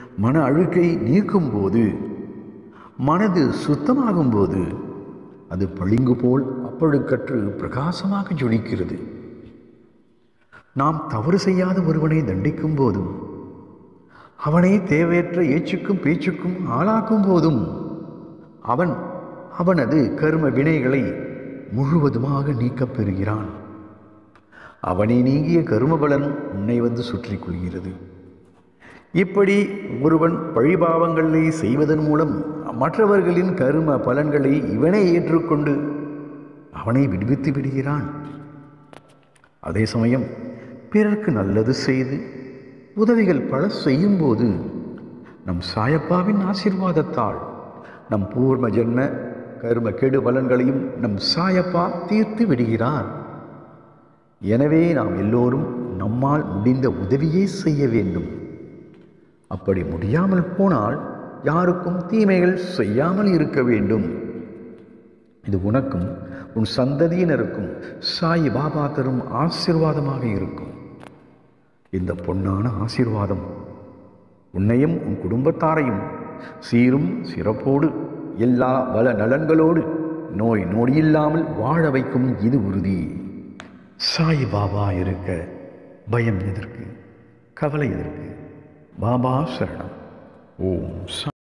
மன அழுக்கை நீக்கும்போது மனது சுத்தமாகும்போது அது பளிங்கு போல் அப்பழுக்கற்று பிரகாசமாக ஜொலிக்கிறது நாம் தவறு செய்யாத ஒருவனை தண்டிக்கும் போதும் அவனை தேவையற்ற ஏச்சுக்கும் பேச்சுக்கும் ஆளாக்கும் போதும் அவன் அவனது கர்ம வினைகளை முழுவதுமாக நீக்கப் பெறுகிறான் அவனை நீங்கிய கருமபலன் உன்னை வந்து சுற்றி கொள்கிறது இப்படி ஒருவன் பழிபாவங்களை செய்வதன் மூலம் மற்றவர்களின் கரும பலன்களை இவனே ஏற்றுக்கொண்டு அவனை விடுவித்து விடுகிறான் அதே சமயம் பிறர்க்கு நல்லது செய்து உதவிகள் பல செய்யும்போது நம் சாயப்பாவின் ஆசீர்வாதத்தால் நம் பூர்வ ஜென்ம கரும கெடு பலன்களையும் நம் சாயப்பா தீர்த்து விடுகிறார் எனவே நாம் எல்லோரும் நம்மால் முடிந்த உதவியை செய்ய வேண்டும் அப்படி முடியாமல் போனால் யாருக்கும் தீமைகள் செய்யாமல் இருக்க வேண்டும் இது உனக்கும் உன் சந்ததியினருக்கும் சாய் பாபா தரும் ஆசீர்வாதமாக இருக்கும் இந்த பொன்னான ஆசீர்வாதம் உன்னையும் உன் குடும்பத்தாரையும் சீரும் சிறப்போடு எல்லா வள நலன்களோடு நோய் நொடியில்லாமல் வாழ வைக்கும் இது உறுதி சாய் பாபா இருக்க பயம் எதற்கு கவலை எதற்கு பாபா சரணம் ஓம் சா